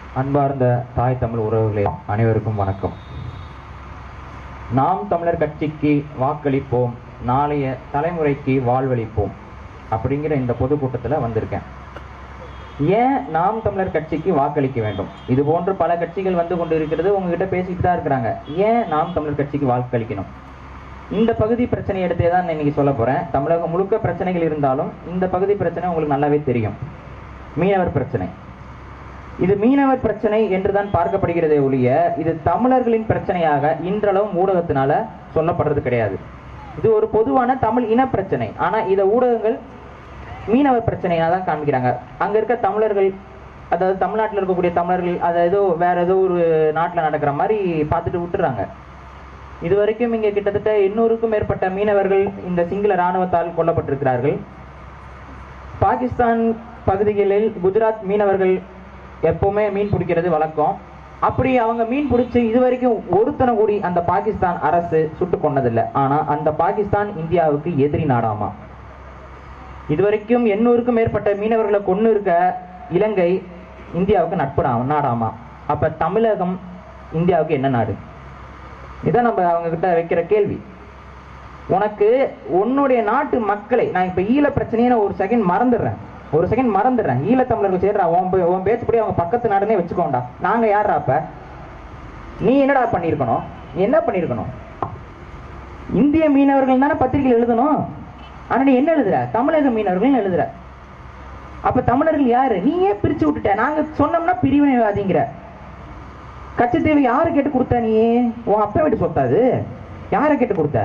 அன்பார்ந்த தாய் தமிழ் உறவுகளே அனைவருக்கும் வணக்கம் நாம் தமிழர் கட்சிக்கு வாக்களிப்போம் நாளைய தலைமுறைக்கு வாழ்வளிப்போம் அப்படிங்கிற இந்த பொதுக்கூட்டத்தில் வந்திருக்கேன் ஏன் நாம் தமிழர் கட்சிக்கு வாக்களிக்க வேண்டும் இது போன்று பல கட்சிகள் வந்து கொண்டு இருக்கிறது உங்ககிட்ட பேசிட்டு தான் இருக்கிறாங்க ஏன் நாம் தமிழர் கட்சிக்கு வாக்களிக்கணும் இந்த பகுதி பிரச்சனை எடுத்தே தான் நான் இன்னைக்கு சொல்ல போறேன் தமிழகம் முழுக்க பிரச்சனைகள் இருந்தாலும் இந்த பகுதி பிரச்சனை உங்களுக்கு நல்லாவே தெரியும் மீனவர் பிரச்சனை இது மீனவர் பிரச்சனை என்றுதான் பார்க்கப்படுகிறதே ஒழிய இது தமிழர்களின் பிரச்சனையாக இன்றளவும் ஊடகத்தினால சொல்லப்படுறது கிடையாது இது ஒரு பொதுவான தமிழ் இன பிரச்சனை ஆனா இதை ஊடகங்கள் மீனவர் பிரச்சனையா தான் காமிக்கிறாங்க அங்க இருக்க தமிழர்கள் அதாவது தமிழ்நாட்டில் இருக்கக்கூடிய தமிழர்கள் அதை ஏதோ வேற ஏதோ ஒரு நாட்டில் நடக்கிற மாதிரி பார்த்துட்டு விட்டுறாங்க இது வரைக்கும் இங்க கிட்டத்தட்ட எண்ணூறுக்கும் மேற்பட்ட மீனவர்கள் இந்த சிங்கள இராணுவத்தால் கொல்லப்பட்டிருக்கிறார்கள் பாகிஸ்தான் பகுதிகளில் குஜராத் மீனவர்கள் எப்பவுமே மீன் பிடிக்கிறது வழக்கம் அப்படி அவங்க மீன் பிடிச்சு இது வரைக்கும் ஒருத்தனை கூடி அந்த பாகிஸ்தான் அரசு சுட்டு கொண்டதில்லை ஆனா அந்த பாகிஸ்தான் இந்தியாவுக்கு எதிரி நாடாமா இதுவரைக்கும் எண்ணூறுக்கும் மேற்பட்ட மீனவர்களை கொண்டு இருக்க இலங்கை இந்தியாவுக்கு நட்பு நா- நாடாமா அப்ப தமிழகம் இந்தியாவுக்கு என்ன நாடு இதான் நம்ம அவங்க கிட்ட வைக்கிற கேள்வி உனக்கு உன்னுடைய நாட்டு மக்களை நான் இப்ப ஈழ பிரச்சனையை நான் ஒரு செகண்ட் மறந்துடுறேன் ஒரு செகண்ட் மறந்துடுறேன் ஈழத்தமிழர்கள் சேர்றா உன் பே- உன் பேச்சுப்படி அவங்க பக்கத்து நாடுனே வச்சுக்கோண்டா நாங்க யாரா அப்ப நீ என்னடா பண்ணியிருக்கணும் நீ என்ன பண்ணியிருக்கணும் இந்திய மீனவர்கள் தானே பத்திரிகையில் எழுதணும் ஆனா நீ என்ன எழுதுற தமிழக மீனவர்கள் எழுதுற அப்ப தமிழர்கள் யாரு நீ ஏன் பிரிச்சு விட்டுட்ட நாங்க சொன்னோம்னா பிரிவினைவாதிங்கிற கச்சத்தீவு யாரு கேட்டு கொடுத்த நீ உன் அப்பா வீட்டு சொத்தாது யாரை கேட்டு கொடுத்த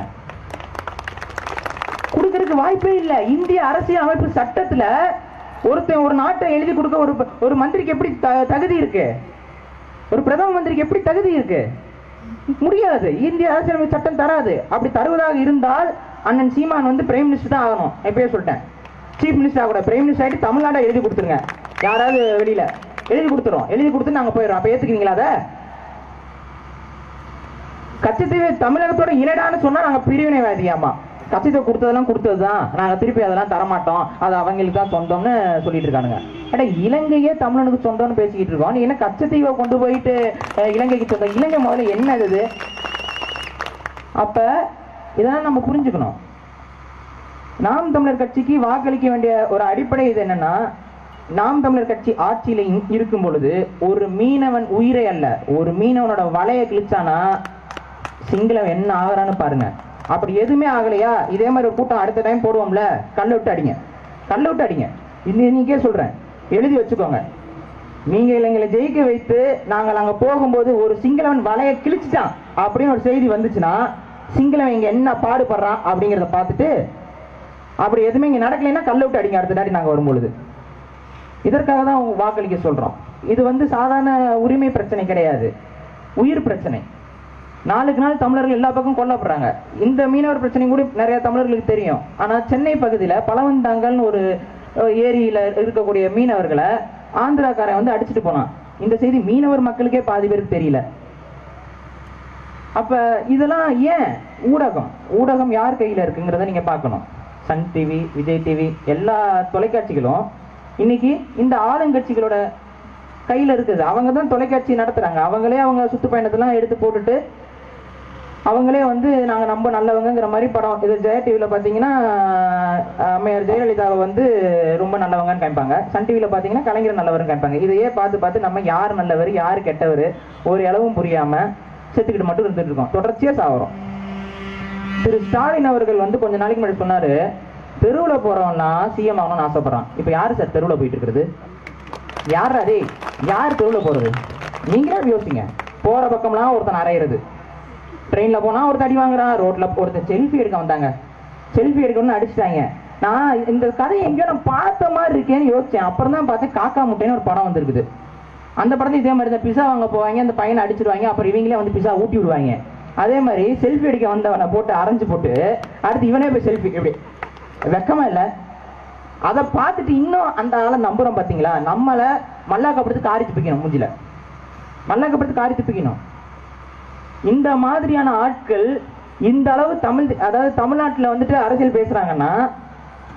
கொடுக்கறதுக்கு வாய்ப்பே இல்ல இந்திய அரசியல் அமைப்பு சட்டத்துல ஒருத்தன் ஒரு நாட்டை எழுதி கொடுக்க ஒரு ஒரு மந்திரிக்கு எப்படி த- தகுதி இருக்கு ஒரு பிரதம மந்திரிக்கு எப்படி தகுதி இருக்கு முடியாது இந்திய அரசியலமைப்பு சட்டம் தராது அப்படி தருவதாக இருந்தால் அண்ணன் சீமான் வந்து பிரைம் மினிஸ்டர் தான் ஆகணும் எப்பயே சொல்லிட்டேன் சீஃப் மினிஸ்டர் கூட பிரைம் மினிஸ்டர் ஆகிட்டு தமிழ்நாடை எழுதி கொடுத்துருங்க யாராவது வெளியில எழுதி கொடுத்துரும் எழுதி கொடுத்து நாங்க போயிடுறோம் அப்ப ஏத்துக்குவீங்களா அதை கச்சத்தீவு தமிழகத்தோட இனடான்னு சொன்னா நாங்க பிரிவினைவாதியாமா கச்சத்தீவு கொடுத்ததெல்லாம் கொடுத்ததுதான் நாங்க திருப்பி அதெல்லாம் தரமாட்டோம் அது அவங்களுக்கு தான் சொந்தம்னு சொல்லிட்டு இருக்கானுங்க அட இலங்கையே தமிழனுக்கு சொந்தம்னு பேசிக்கிட்டு இருக்கோம் நீ என்ன கச்சத்தீவை கொண்டு போயிட்டு அஹ், இலங்கைக்கு சொந்தம் இலங்கை முதல்ல என்ன இது அப்ப இதெல்லாம் நம்ம புரிஞ்சுக்கணும் நாம் தமிழர் கட்சிக்கு வாக்களிக்க வேண்டிய ஒரு அடிப்படை இது என்னன்னா நாம் தமிழர் கட்சி ஆட்சியில இ- இருக்கும் பொழுது ஒரு மீனவன் உயிரை அல்ல ஒரு மீனவனோட வலைய கிழிச்சானா சிங்களம் என்ன ஆகுறான்னு பாருங்க அப்படி எதுவுமே ஆகலையா இதே மாதிரி ஒரு கூட்டம் அடுத்த டைம் போடுவோம்ல கல்ல விட்டு அடிங்க கல்ல விட்டு அடிங்க இது நீக்கே சொல்றேன் எழுதி வச்சுக்கோங்க நீங்க எங்களை ஜெயிக்க வைத்து நாங்கள் அங்க போகும்போது ஒரு சிங்களவன் வலைய கிழிச்சிட்டான் அப்படின்னு ஒரு செய்தி வந்துச்சுன்னா சிங்களவன் இங்க என்ன பாடுபடுறான் அப்படிங்கிறத பார்த்துட்டு அப்படி எதுவுமே இங்க நடக்கலைன்னா கல்ல விட்டு அடிங்க அடுத்த தாட்டி நாங்க வரும்பொழுது இதற்காக தான் அவங்க வாக்களிக்க சொல்றோம் இது வந்து சாதாரண உரிமை பிரச்சனை கிடையாது உயிர் பிரச்சனை நாளுக்கு நாள் தமிழர்கள் எல்லா பக்கம் கொல்லப்படுறாங்க இந்த மீனவர் பிரச்சனை கூட நிறைய தமிழர்களுக்கு தெரியும் ஆனா சென்னை பகுதியில பழவந்தாங்கல்னு ஒரு அஹ், ஏரியில இருக்கக்கூடிய மீனவர்களை ஆந்திராக்காரன் வந்து அடிச்சிட்டு போனான் இந்த செய்தி மீனவர் மக்களுக்கே பாதி பேருக்கு தெரியல அப்ப இதெல்லாம் ஏன் ஊடகம் ஊடகம் யார் கையில இருக்குங்கிறத நீங்க பார்க்கணும் சன் டிவி விஜய் டிவி எல்லா தொலைக்காட்சிகளும் இன்னைக்கு இந்த ஆளுங்கட்சிகளோட கையில இருக்குது அவங்க தான் தொலைக்காட்சி நடத்துறாங்க அவங்களே அவங்க சுற்றுப்பயணத்தெல்லாம் எடுத்து போட்டுட்டு அவங்களே வந்து நாங்க நம்ம நல்லவங்கங்கிற மாதிரி படம் இது ஜெயா டிவியில் பார்த்தீங்கன்னா அஹ், அம்மையார் ஜெயலலிதாவை வந்து ரொம்ப நல்லவங்கன்னு காமிப்பாங்க சன் டிவியில் பார்த்தீங்கன்னா கலைஞர் நல்லவர்னு காமிப்பாங்க இதையே பார்த்து பார்த்து நம்ம யார் நல்லவர் யார் கெட்டவர் ஒரு அளவும் புரியாம செத்துக்கிட்டு மட்டும் இருந்துட்டு இருக்கோம் தொடர்ச்சியா சாவறோம் திரு ஸ்டாலின் அவர்கள் வந்து கொஞ்ச நாளைக்கு முன்னாடி சொன்னாரு தெருவுல போறவன்னா சிஎம் ஆகணும்னு ஆசைப்படுறான் இப்ப யாரு சார் தெருவுல போயிட்டு இருக்கிறது யார் அதே யார் தெருவுல போறது நீங்களே யோசிங்க போற பக்கம்லாம் ஒருத்தன் அரையிறது ட்ரெயின்ல போனா ஒருத்தன் அடி வாங்குறான் ரோட்ல ஒருத்தன் செல்ஃபி எடுக்க வந்தாங்க செல்ஃபி எடுக்கணும்னு அடிச்சிட்டாங்க நான் இந்த கதையை எங்கேயோ நான் பார்த்த மாதிரி இருக்கேன்னு யோசிச்சேன் அப்புறம் தான் பார்த்தேன் காக்கா முட்டைன்னு ஒரு படம் வந்திருக்குது அந்த படத்துல இதே மாதிரி தான் பிஸா வாங்க போவாங்க அந்த பையனை அடிச்சிருவாங்க அப்புறம் இவங்களே வந்து பிஸா ஊட்டி விடுவாங்க அதே மாதிரி செல்ஃபி எடுக்க வந்தவனை போட்டு அரைஞ்சு போட்டு அடுத்து இவனே போய் செல்ஃபி இப்படி வெக்கமா இல்ல அதை பார்த்துட்டு இன்னும் அந்த ஆளை நம்புறோம் பாத்தீங்களா நம்மள மல்லாக்கப்படுத்து காரி துப்பிக்கணும் மூஞ்சில மல்லாக்கப்படுத்து காரி துப்பிக்கணும் இந்த மாதிரியான ஆட்கள் இந்த அளவு தமிழ் அதாவது தமிழ்நாட்டுல வந்துட்டு அரசியல் பேசுறாங்கன்னா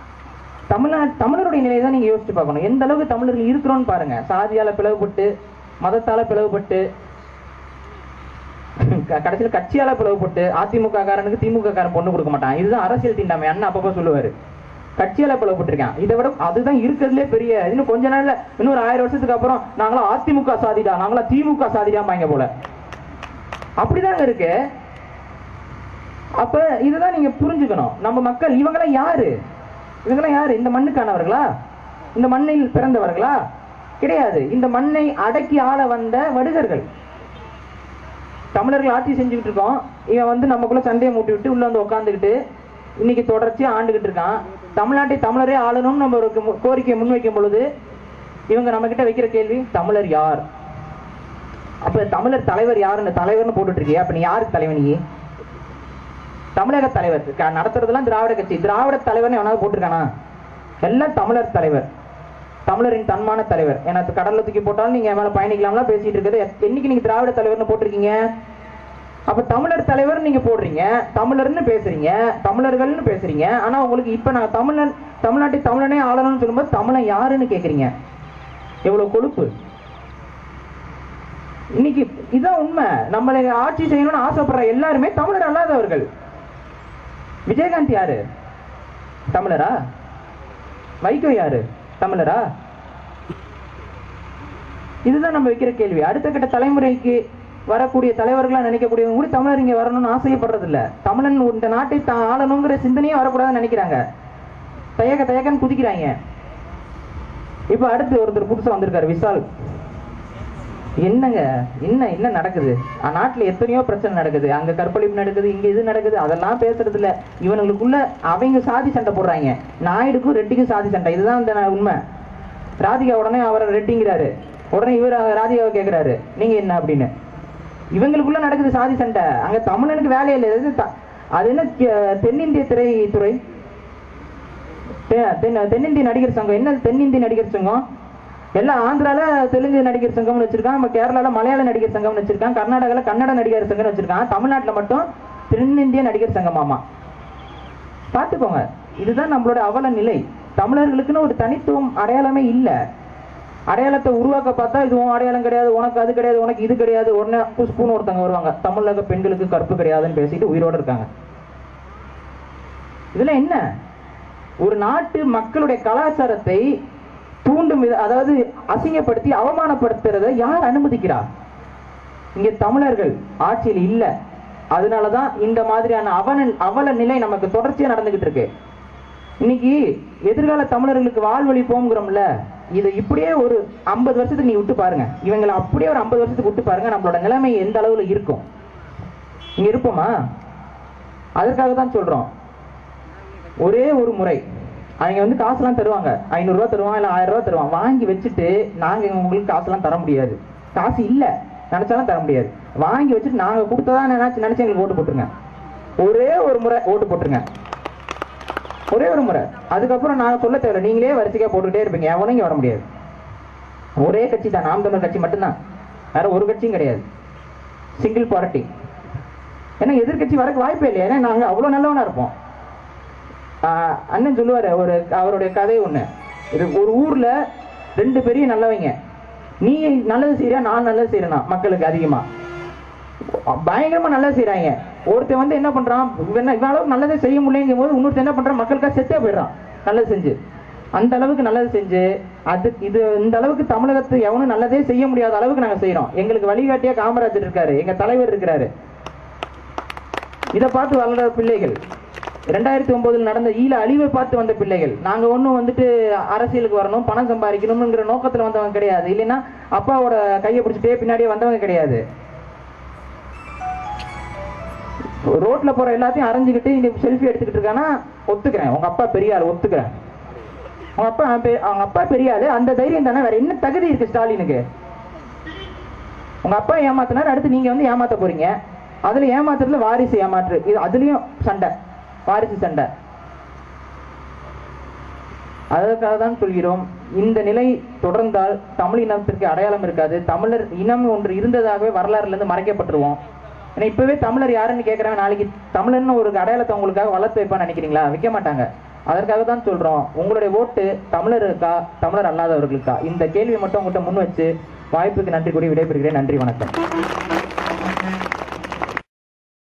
தமிழ்நாட்டு தமிழருடைய நிலையை தான் நீங்க யோசிச்சு பார்க்கணும் எந்த அளவுக்கு தமிழர்கள் இருக்கிறோம்னு பாருங்க சாதியால பிளவுபட்டு மதத்தால பிளவுபட்டு க- கடைசியில கட்சியால பிளவுபட்டு அதிமுக காரனுக்கு திமுக காரன் பொண்ணு கொடுக்க மாட்டான் இதுதான் அரசியல் தீண்டாமை அண்ணன் அப்பப்போ சொல்லுவாரு கட்சியால பிளவுபட்டிருக்கான் இதை விட அதுதான் இருக்கிறதுலே பெரிய இன்னும் கொஞ்ச நாள்ல இன்னொரு ஆயிரம் வருஷத்துக்கு அப்புறம் நாங்களாம் அதிமுக சாதிடா நாங்களாம் திமுக சாதிடாமாங்க போல அப்படிதாங்க இருக்கு அப்ப இதுதான் நீங்க புரிஞ்சுக்கணும் நம்ம மக்கள் இவங்கெல்லாம் யாரு இவங்கெல்லாம் யாரு இந்த மண்ணுக்கானவர்களா இந்த மண்ணில் பிறந்தவர்களா கிடையாது இந்த மண்ணை அடக்கி ஆள வந்த வடுகர்கள் தமிழர்கள் ஆட்சி செஞ்சுக்கிட்டு இருக்கோம் இவன் வந்து நமக்குள்ள சண்டையை மூட்டி விட்டு உள்ள வந்து உட்காந்துக்கிட்டு இன்னைக்கு தொடர்ச்சியா ஆண்டுகிட்டு இருக்கான் தமிழ்நாட்டை தமிழரே ஆளணும்னு நம்ம ஒரு மு- கோரிக்கையை முன்வைக்கும் பொழுது இவங்க நம்ம கிட்ட வைக்கிற கேள்வி தமிழர் யார் அப்ப தமிழர் தலைவர் யாருன்னு தலைவர்னு போட்டுட்டு இருக்கியா அப்ப நீ யாருக்கு தலைவன் நீ தமிழக தலைவர் க- நடத்துறதெல்லாம் திராவிட கட்சி திராவிட தலைவர்னு எவனாவது போட்டிருக்கானா எல்லாம் தமிழர் தலைவர் தமிழரின் தன்மான தலைவர் ஏன்னா இப்ப கடல்ல தூக்கி போட்டாலும் நீங்க என் மேல பயணிக்கலாம்லாம் பேசிட்டு இருக்கிறது எத்- என்னைக்கு நீங்க திராவிட தலைவர்னு போட்டிருக்கீங்க அப்ப தமிழர் தலைவர் நீங்க போடுறீங்க தமிழர்னு பேசுறீங்க தமிழர்கள்னு பேசுறீங்க ஆனா உங்களுக்கு இப்ப நான் தமிழன் தமிழ்நாட்டை தமிழனே ஆளணும்னு சொல்லும்போது தமிழன் யாருன்னு கேக்குறீங்க எவ்வளவு கொழுப்பு இன்னைக்கு இதான் உண்மை நம்மளை ஆட்சி செய்யணும்னு ஆசைப்படுற எல்லாருமே தமிழர் அல்லாதவர்கள் விஜயகாந்த் யாரு தமிழரா வைகோ யாரு தமிழரா இதுதான் நம்ம வைக்கிற கேள்வி அடுத்த கட்ட தலைமுறைக்கு வரக்கூடிய தலைவர்களா நினைக்கக்கூடியவங்க கூட தமிழர் இங்க வரணும்னு ஆசைப்படுறது இல்ல தமிழன் இந்த நாட்டை தான் ஆளணுங்கிற சிந்தனையே வரக்கூடாதுன்னு நினைக்கிறாங்க தயக்க தயக்கன்னு குதிக்கிறாங்க இப்ப அடுத்து ஒருத்தர் புதுசா வந்திருக்காரு விஷால் என்னங்க என்ன என்ன நடக்குது அஹ் நாட்டுல எத்தனையோ பிரச்சனை நடக்குது அங்க கற்பழிப்பு நடக்குது இங்க இது நடக்குது அதெல்லாம் பேசுறது இல்ல இவனுங்களுக்குள்ள அவங்க சாதி சண்டை போடுறாங்க நாயுடுக்கும் ரெட்டிக்கும் சாதி சண்டை இதுதான் இந்த ந- உண்மை ராதிகா உடனே அவரை ரெட்டிங்கிறாரு உடனே இவர் ராதிகாவை கேக்குறாரு நீங்க என்ன அப்படின்னு இவங்களுக்குள்ள நடக்குது சாதி சண்டை அங்க தமிழனுக்கு வேலையே இல்லை இது த- அது என்ன கே- தென்னிந்திய திரைத்துறை தெ- தென்- தென்னிந்திய நடிகர் சங்கம் என்ன தென்னிந்திய நடிகர் சங்கம் எல்லாம் ஆந்திரால தெலுங்கு நடிகர் சங்கம்னு வச்சிருக்கான் நம்ம கேரளால மலையாள நடிகர் சங்கம்னு வச்சிருக்கான் கர்நாடகால கன்னட நடிகர் சங்கம்னு வச்சிருக்கான் தமிழ்நாட்டுல மட்டும் தென்னிந்திய நடிகர் சங்கமாமா பார்த்துக்கோங்க இதுதான் நம்மளோட அவல நிலை தமிழர்களுக்குன்னு ஒரு தனித்துவம் அடையாளமே இல்ல அடையாளத்தை உருவாக்க பார்த்தா இது உன் அடையாளம் கிடையாது உனக்கு அது கிடையாது உனக்கு இது கிடையாது உடனே புஷ்புன்னு ஒருத்தங்க வருவாங்க தமிழக பெண்களுக்கு கற்பு கிடையாதுன்னு பேசிட்டு உயிரோட இருக்காங்க இதுல என்ன ஒரு நாட்டு மக்களுடைய கலாச்சாரத்தை தூண்டும் வித அதாவது அசிங்கப்படுத்தி அவமானப்படுத்துறத யார் அனுமதிக்கிறா இங்க தமிழர்கள் ஆட்சியில் இல்ல அதனாலதான் இந்த மாதிரியான அவன அவல நிலை நமக்கு தொடர்ச்சியா நடந்துகிட்டு இருக்கு இன்னைக்கு எதிர்கால தமிழர்களுக்கு வாழ்வழிப்போங்கிறோம்ல இதை இப்படியே ஒரு ஐம்பது வருஷத்துக்கு நீ விட்டு பாருங்க இவங்களை அப்படியே ஒரு ஐம்பது வருஷத்துக்கு விட்டு பாருங்க நம்மளோட நிலைமை எந்த அளவுல இருக்கும் இங்க இருப்போமா அதற்காக தான் சொல்றோம் ஒரே ஒரு முறை அவங்க வந்து காசுலாம் தருவாங்க ஐநூறுரூவா தருவான் இல்லை ஆயிரம் ரூபா தருவான் வாங்கி வச்சுட்டு நாங்க உங்களுக்கு காசுலாம் தர முடியாது காசு இல்ல நினைச்சாலும் தர முடியாது வாங்கி வச்சுட்டு நாங்க கொடுத்ததா நினைச்சு நினைச்சு எங்களுக்கு ஓட்டு போட்டுருங்க ஒரே ஒரு முறை ஓட்டு போட்டுருங்க ஒரே ஒரு முறை அதுக்கப்புறம் நான் சொல்ல தேவையில்ல நீங்களே வரிசைக்கா போட்டுக்கிட்டே இருப்பீங்க எவனும் இங்க வர முடியாது ஒரே கட்சி தான் நாம் தமிழர் கட்சி மட்டும்தான் வேற ஒரு கட்சியும் கிடையாது சிங்கிள் பார்ட்டி ஏன்னா எதிர்க்கட்சி வரக்கு வாய்ப்பே இல்லையா ஏன்னா நாங்க அவ்வளவு நல்லவனா இருப்போம் ஆஹ் அண்ணன் சொல்லுவாரு ஒரு அவருடைய கதை ஒண்ணு இது ஒரு ஊர்ல ரெண்டு பெரிய நல்லவங்க நீ நல்லது செய்யறியா நான் நல்லது செய்யறேனா மக்களுக்கு அதிகமா பயங்கரமா நல்லது செய்றாங்க ஒருத்தன் வந்து என்ன பண்றான் இவன் இவன் அளவுக்கு நல்லதே செய்ய முடியலைங்கும் போது இன்னொருத்தன் என்ன பண்றான் மக்களுக்காக செத்தே போயிடுறான் நல்லது செஞ்சு அந்த அளவுக்கு நல்லது செஞ்சு அது இது இந்த அளவுக்கு தமிழகத்து எவனும் நல்லதே செய்ய முடியாத அளவுக்கு நாங்க செய்றோம் எங்களுக்கு வழிகாட்டியா காமராஜர் இருக்காரு எங்க தலைவர் இருக்கிறாரு இதை பார்த்து வளர்ற பிள்ளைகள் ரெண்டாயிரத்தி ஒன்பதுல நடந்த ஈழ அழிவை பார்த்து வந்த பிள்ளைகள் நாங்க ஒண்ணும் வந்துட்டு அரசியலுக்கு வரணும் பணம் சம்பாதிக்கணும்ங்கிற நோக்கத்துல வந்தவங்க கிடையாது இல்லைன்னா அப்பாவோட கையை பிடிச்சிட்டே பின்னாடியே வந்தவங்க கிடையாது ரோட்ல போற எல்லாத்தையும் அரைஞ்சுக்கிட்டு இந்த செல்ஃபி எடுத்துக்கிட்டு இருக்கானா ஒத்துக்கிறேன் உங்க அப்பா பெரிய ஆள் ஒத்துக்கிறேன் உங்க அப்பா பெ- அவங்க அப்பா பெரிய ஆளு அந்த தைரியம் தானே வேற என்ன தகுதி இருக்கு ஸ்டாலினுக்கு உங்க அப்பா ஏமாத்தினார் அடுத்து நீங்க வந்து ஏமாத்த போறீங்க அதுல ஏமாத்துறதுல வாரிசு ஏமாற்று இது அதுலயும் சண்டை வாரிசு சண்டை அதற்காக தான் சொல்கிறோம் இந்த நிலை தொடர்ந்தால் தமிழ் இனத்திற்கு அடையாளம் இருக்காது தமிழர் இனம் ஒன்று இருந்ததாகவே வரலாறுல இருந்து மறைக்கப்பட்டுருவோம் ஏன்னா இப்பவே தமிழர் யாருன்னு கேட்கறாங்க நாளைக்கு தமிழர்னு ஒரு அடையாளத்தை உங்களுக்காக வளர்த்து வைப்பான்னு நினைக்கிறீங்களா வைக்க மாட்டாங்க அதற்காக தான் சொல்றோம் உங்களுடைய ஓட்டு தமிழருக்கா தமிழர் அல்லாதவர்களுக்கா இந்த கேள்வியை மட்டும் உங்கள்கிட்ட முன் வச்சு வாய்ப்புக்கு நன்றி கூறி விடைபெறுகிறேன் நன்றி வணக்கம்